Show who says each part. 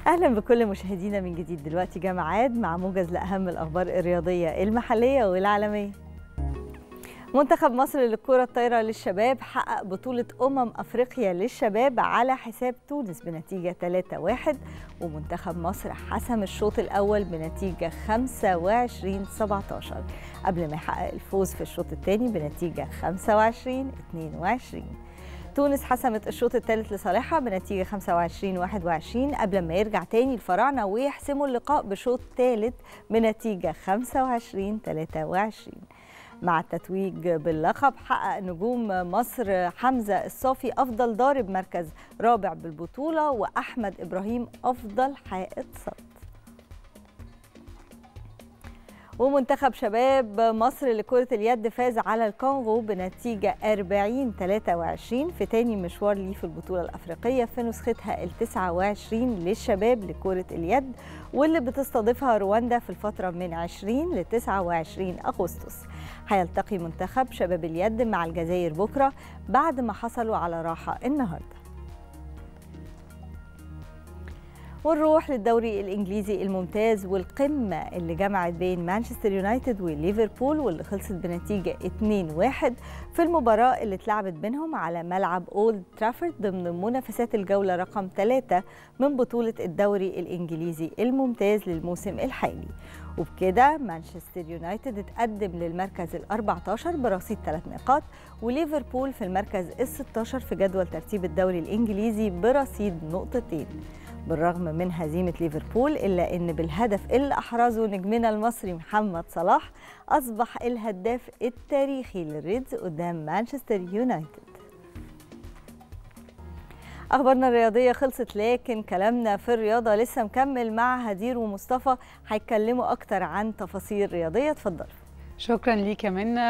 Speaker 1: اهلا بكل مشاهدينا من جديد دلوقتي جه ميعاد مع موجز لاهم الاخبار الرياضيه المحليه والعالميه منتخب مصر للكرة الطايرة للشباب حقق بطولة أمم أفريقيا للشباب على حساب تونس بنتيجة 3-1 ومنتخب مصر حسم الشوط الأول بنتيجة 25-17 قبل ما يحقق الفوز في الشوط الثاني بنتيجة 25-22 تونس حسمت الشوط الثالث لصالحها بنتيجة 25 21 قبل ما يرجع تاني الفراعنة ويحسموا اللقاء بشوط ثالث بنتيجة 25 23 مع التتويج باللقب حقق نجوم مصر حمزة الصافي أفضل ضارب مركز رابع بالبطولة وأحمد إبراهيم أفضل حائط صد ومنتخب شباب مصر لكرة اليد فاز على الكونغو بنتيجة 40 23 في تاني مشوار ليه في البطولة الأفريقية في نسختها ال 29 للشباب لكرة اليد واللي بتستضيفها رواندا في الفترة من 20 ل 29 أغسطس هيلتقي منتخب شباب اليد مع الجزائر بكرة بعد ما حصلوا على راحة النهارده ونروح للدوري الانجليزي الممتاز والقمه اللي جمعت بين مانشستر يونايتد وليفربول واللي خلصت بنتيجه 2-1 في المباراه اللي اتلعبت بينهم على ملعب اولد ترافورد ضمن منافسات الجوله رقم 3 من بطوله الدوري الانجليزي الممتاز للموسم الحالي وبكده مانشستر يونايتد اتقدم للمركز ال 14 برصيد 3 نقاط وليفربول في المركز ال 16 في جدول ترتيب الدوري الانجليزي برصيد نقطتين بالرغم من هزيمة ليفربول إلا أن بالهدف اللي أحرزه نجمنا المصري محمد صلاح أصبح الهداف التاريخي للريدز قدام مانشستر يونايتد أخبارنا الرياضية خلصت لكن كلامنا في الرياضة لسه مكمل مع هدير ومصطفى هيتكلموا أكتر عن تفاصيل رياضية اتفضلوا
Speaker 2: شكرا ليك يا منى